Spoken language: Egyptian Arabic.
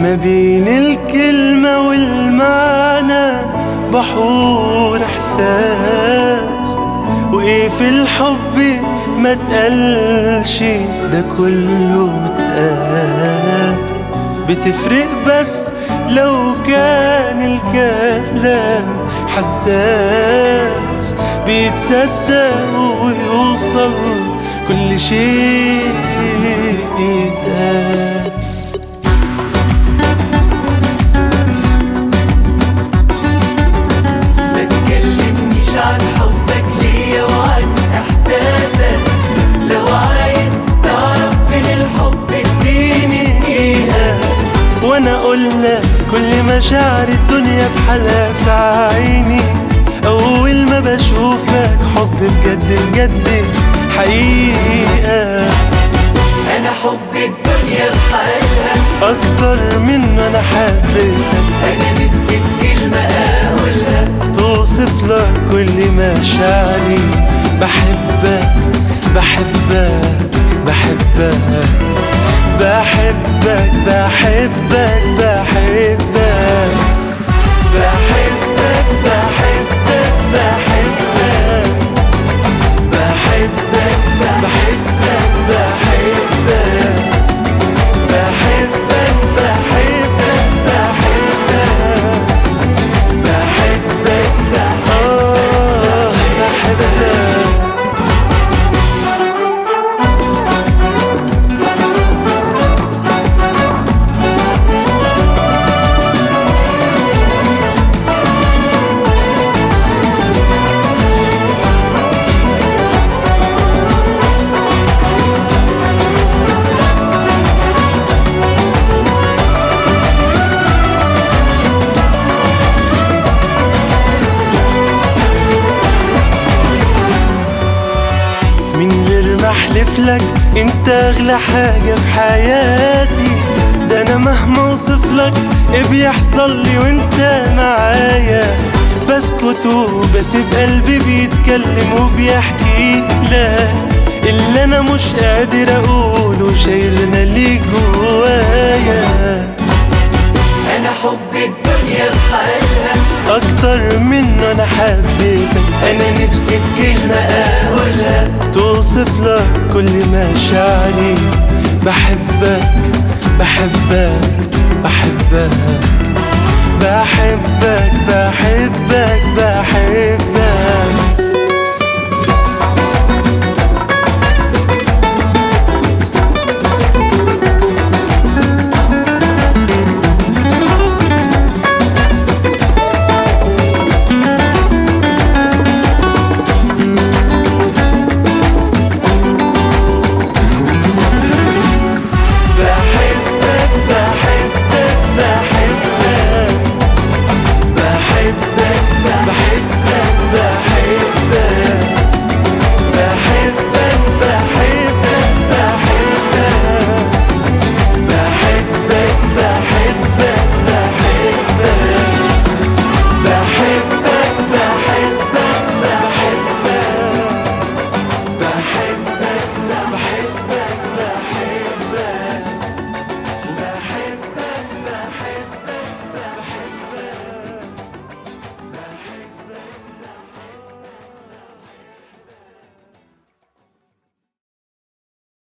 ما بين الكلمة والمعنى بحور إحساس وإيه في الحب ما تقلش ده كله اتقال بتفرق بس لو كان الكلام حساس بيتصدق ويوصل كل شيء يتقال ما تكلمنيش عن حبك ليا وعن احساسك لو عايز تعرف فين الحب اديني دقيقة وانا اقول لك كل مشاعر الدنيا بحالها في عيني اول ما بشوفك حب بجد بجد حقيقة انا حب الدنيا بحالها اكتر من ما انا حبيتك انا نفسي في كلمة اقولها توصف لك كل مشاعري بحبك بحبك بحبك بحبك بحبك بحبك بحبك بحبك بحبك بحبك بحبك بحبك بحبك بحبك بحبك بحبك آه بحبك من غير ما احلف لك انت اغلى حاجة في حياتي ده انا مهما اوصف لك ايه بيحصل لي وانت معايا بسكت وبسيب قلبي بيتكلم وبيحكي لك اللي انا مش قادر اقوله شايلنا ليه جوايا انا حب الدنيا بحالها اكتر من انا حبيتك انا نفسي في كلمة اقولها توصف لك كل مشاعري بحبك بحبك